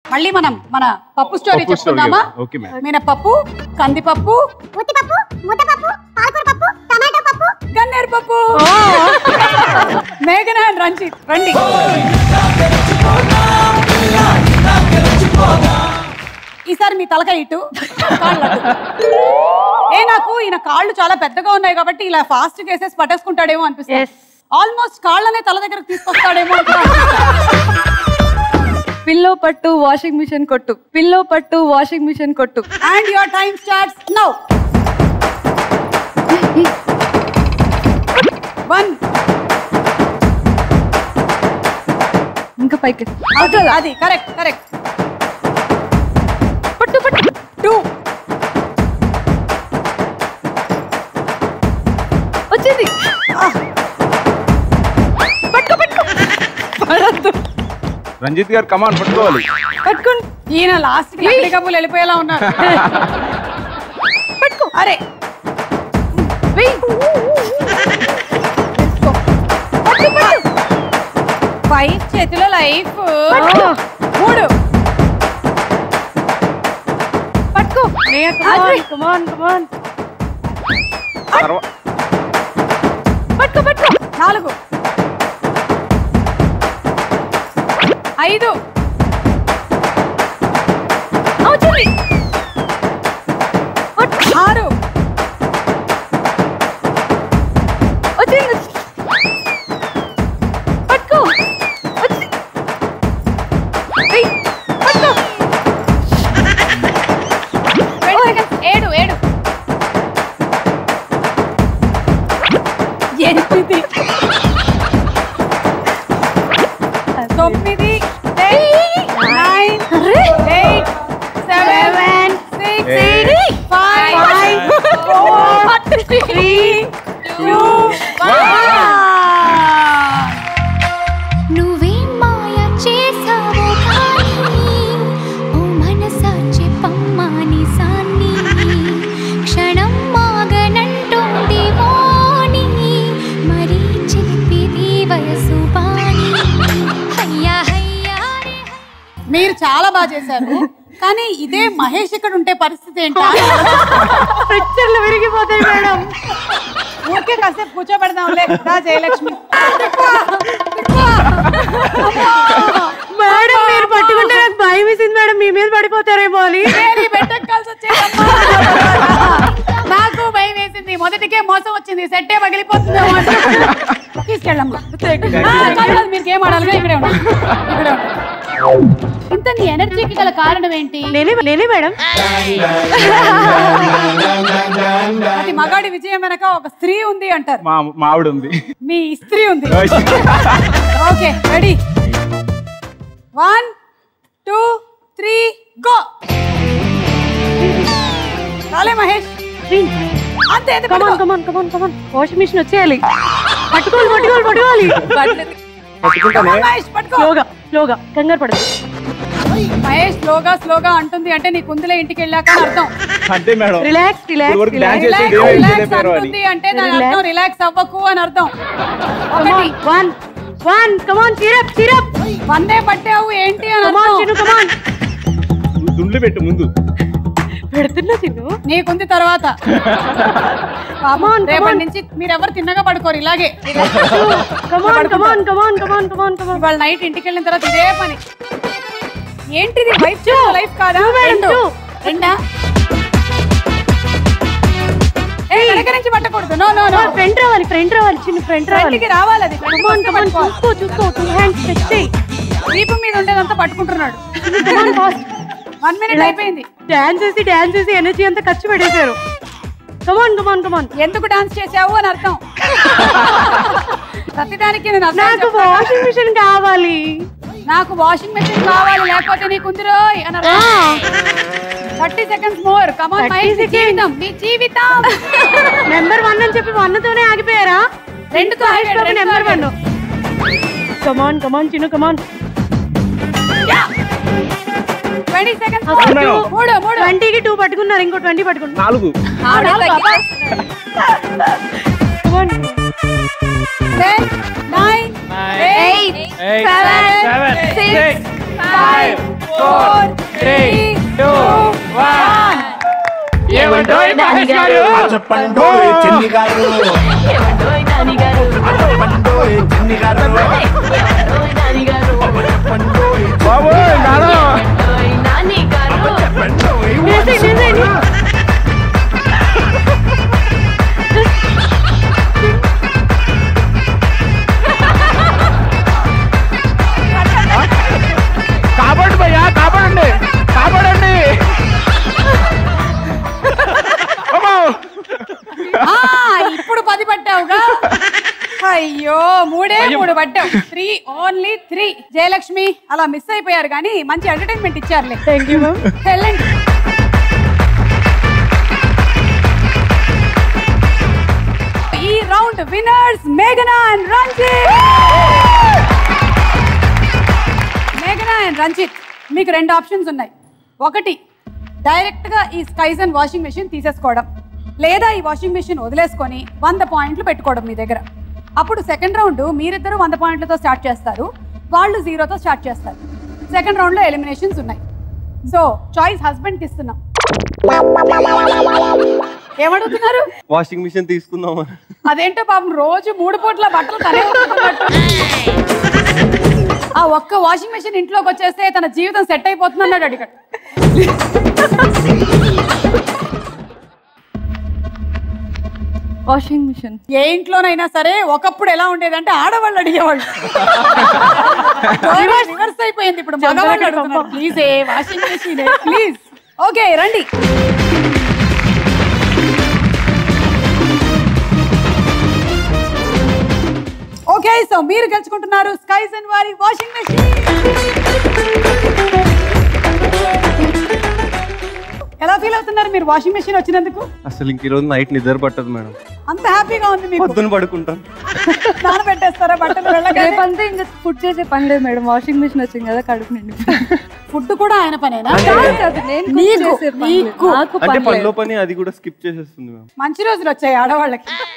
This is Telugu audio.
మళ్ళీ మనం మన పప్పు స్టోరీ పప్పు story. చెప్పుకుందామా Okay, ma'am. మినపప్పు కందిపప్పు ఉత్తిపప్పు ముద్దపప్పు పాలకూర పప్పు టమాటో పప్పు గన్నేరు పప్పు మేఘన అండ్ రంజిత్ రండి ఈసారి మీ తలకాయ ఇటు కాళ్ళు అటు. ఏ నాకు ఈయన కాళ్ళు చాలా పెద్దగా ఉన్నాయి కాబట్టి ఇలా ఫాస్ట్ కేసెస్ పట్టేసుకుంటాడేమో అనిపిస్తుంది Yes. ఆల్మోస్ట్ కాళ్ళనే తల దగ్గరకు తీసుకొస్తాడేమో పిల్లో పట్టు వాషింగ్ మిషన్ కొట్టు పిల్లో పట్టు వాషింగ్ మిషన్ కొట్టు and your time starts now one ఇంకా పైకి అది కరెక్ట్ కరెక్ట్ పట్టు పట్టు టూ వచ్చింది పట్టు పట్టు పడద్దు రంజిత్ గారు కమాన్ పట్టుకోవాలి పట్టుకోండి ఈయన లాస్ట్ కి కప్పులు వెళ్ళిపోయేలా ఉన్నారు పట్టుకో అరే వెయ్యి పట్టు పట్టు ఫైవ్ చేతిలో లైఫ్ పట్టుకో. మూడు పట్టుకో కమాన్ కమాన్ కమాన్ తర్వా- పట్టుకో పట్టుకో నాలుగు ఐదు ఆ, వచ్చింది పట్టు. ఆరు వచ్చింది పట్టుకో వచ్చింది వెయ్యి పట్టుకో ఏడు ఏడు ఎనిమిది తొమ్మిది nine eight seven six Eight. Five four three two నువ్వేం మాయ చేసావో కానీ ఓ మనసా చెప్పమ్మాని సాన్ని క్షణం మాగనంటోంది వాణి మరీ చెప్పిది వయసు బాణి హయ్యా హయ్యా రే మీరు చాలా బాగా చేశారు కానీ ఇదే మహేష్ ఇక్కడ ఉంటే పరిస్థితి ఏంటా పిక్చర్లు విరిగిపోతాయి మేడం ఊరికే కాసేపు కూర్చోబెడదాంలే రా జయలక్ష్మి మేడం మీరు పట్టుకుంటే నాకు భయం వేసింది మేడం మీ మీద పడిపోతారేమో అని వేరే బెట్టెక్కాల్సి వచ్చేదమ్మా. నాకు భయం వేసింది మొదటికే మోసం వచ్చింది సెట్టే పగిలిపోతుందేమో అంటే. తీసుకెళ్ళమ్మా ఆ, కాదు, కాదు, మీరు గేమ్ ఆడాలిగా ఇక్కడే ఉండండి. ఇక్కడే ఉండండి. ఇంత నీ ఎనర్జీకి గల కారణం ఏంటి నేనే నేనే మేడం అది మగాడి విజయం వెనక ఒక స్త్రీ ఉంది అంటారు మా మా ఆవిడ ఉంది మీ స్త్రీ ఉంది okay ready one two three go రాలే మహేష్ అంతే అంతే, కమాన్ పట్టుకో. కమాన్ కమాన్ కమాన్ వాషింగ్ మిషన్ వచ్చేయాలి పట్టుకోవాలి పట్టుకోవాలి పట్టుకోవాలి పట్టుకుంటానే మహేష్ పట్టుకో స్లోగా స్లోగా కంగారు పడదు మహేష్ స్లోగా స్లోగా అంటుంది అంటే నీ కుందులే ఇంటికి వెళ్ళాక అని అర్థం అంతే మేడం రిలాక్స్ రిలాక్స్ వరకు డాన్స్ రిలాక్స్ చేసి రిలాక్స్ ఇదే రిలాక్స్ పేరు అని అంటుంది అంటే దాని Relax. అర్థం రిలాక్స్ అవ్వకు అని అర్థం ఒకటి one one come on cheer up cheer up వందే పట్టావు ఏంటి అని కమాన్ అర్థం చిన్ను కమాన్ దుండ్లు పెట్టు ముందు పెడుతున్నా చిన్ను నీకుంది తర్వాత పాపం, రేపటి నుంచి మీరెవరు తిన్నగా పడుకోరు ఇలాగే కమాన్ కమాన్ కమాన్ కమాన్ కమాన్ కమాన్ ఇవాళ నైట్ ఇంటికి వెళ్ళిన తర్వాత ఇదే పని ఏంటిది వైఫ్ లైఫ్ కాదా రెండు two. రెండా ఏ వెనక నుంచి పట్టకూడదు నో నో నో ఫ్రెండ్ రావాలి ఫ్రెండ్ రావాలి చిన్న ఫ్రెండ్ రావాలి ఫ్రంట్కి రావాలి అది ఫ్రంట్కి కమాన్ వస్తే కమాన్ పట్టుకోవాలి. చూసుకో చూసుకో టూ హ్యాండ్స్ టచ్ చేయి దీపం మీద ఉండేదంతా పట్టుకుంటున్నాడు కమాన్ ఫాస్ట్ వన్ మినిట్ అయిపోయింది డాన్స్ చేసి డాన్స్ చేసి ఎనర్జీ అంతా ఖర్చు పెట్టేశారు కమాన్ కమాన్ కమాన్ ఎందుకు డాన్స్ చేసావు అని అర్థం ప్రతిదానికి నేను అర్థం నాకు చెప్తాను. వాషింగ్ మిషన్ కావాలి నాకు వాషింగ్ మెషిన్ కావాలి లేకపోతే నీ కుందిరోయ్ అని థర్టీ సెకండ్స్ మోర్ కమాన్ 30 మై seconds. జీవితం నీ జీవితం నెంబర్ వన్ అని చెప్పి వన్ తోనే ఆగిపోయారా రెండుతో ఆగాడు, రెండుతో నెంబర్ వన్ ఆగాడు. Come on come on Chinnu come on twenty seconds అవునా? మూడు మూడు ట్వంటీకి టూ పట్టుకున్నారు ఇంకో ట్వంటీ పట్టుకున్నారు నాలుగు come on ten nine eight seven six five four ఏమండోయ్ మహేష్ గారు చెప్పండోయ్ చిన్ని గారు చెప్పండోయ్ చిన్ని గారు చెప్పండోయ్ బాబు నాన్న చెప్పండోయ్ కాపాడు భయ్యా కాపాడండి కాపాడండి అమ్మో! ఆ, ఇప్పుడు పది పట్టావుగా అయ్యో మూడే మూడు పట్టావు త్రీ ఓన్లీ త్రీ జయలక్ష్మి అలా మిస్ అయిపోయారు కానీ మంచి ఎంటర్టైన్మెంట్ ఇచ్చారులే థ్యాంక్ యూ వెళ్ళండి ఈ రౌండ్ విన్నర్స్ మేఘనా అండ్ రంజిత్ మేఘనా అండ్ రంజిత్ మీకు రెండు ఆప్షన్స్ ఉన్నాయి ఒకటి డైరెక్ట్ గా ఈ స్కైజన్ వాషింగ్ మెషిన్ తీసేసుకోవడం లేదా ఈ వాషింగ్ మెషిన్ వదిలేసుకొని వంద పాయింట్లు పెట్టుకోవడం మీ దగ్గర అప్పుడు సెకండ్ రౌండ్ మీరిద్దరు వంద పాయింట్లతో స్టార్ట్ చేస్తారు వాళ్ళు జీరోతో స్టార్ట్ చేస్తారు సెకండ్ రౌండ్ లో ఎలిమినేషన్స్ ఉన్నాయి సో చాయిస్ హస్బెండ్ కి ఇస్తున్నాం ఏమడుగుతున్నారు వాషింగ్ మిషన్ తీసుకుందాం అదేంటో పాపం రోజు మూడు పూట్ల బట్టలు తనే ఉతుకుతున్నట్టు. ఆ ఒక్క వాషింగ్ మెషిన్ ఇంట్లోకి వచ్చేస్తే తన జీవితం సెట్ అయిపోతుంది అన్నాడు అడిగాడు వాషింగ్ మిషన్ ఏ ఇంట్లోనైనా సరే ఒకప్పుడు ఎలా ఉండేదంటే ఆడవాళ్ళు అడిగేవాళ్ళు రివర్స్ అయిపోయింది ఇప్పుడు మగవాళ్ళు అడుగుతున్నారు please a washing machine please okay రండి ఓకే సో మీరు గెలుచుకుంటున్నారు స్కైస్ అండ్ వారి వాషింగ్ మెషిన్ ఎలా ఫీల్ అవుతున్నారు మీరు వాషింగ్ మెషిన్ వచ్చినందుకు అసలు ఇంక ఈరోజు నైట్ నిద్ర పట్టదు మేడం అంత హ్యాపీగా ఉంది మీకు పొద్దున పడుకుంటాను నానబెట్టేస్తారా బట్టలు వెళ్ళగానే రేపంతా ఇంకా ఫుడ్ చేసే పని లేదు మేడం వాషింగ్ మిషన్ వచ్చింది కదా కడుపు నిండి ఫుడ్ కూడా ఆయన పనేనా కాదు, కాదు, నేను cook నీకు, చేసే పని లేదు. నీకు. నాకు అంటే పని పనిలో లేదు. పని అది కూడా స్కిప్ చేసేస్తుంది మ్యామ్ మంచి రోజులు వచ్చాయి ఆడవాళ్ళకి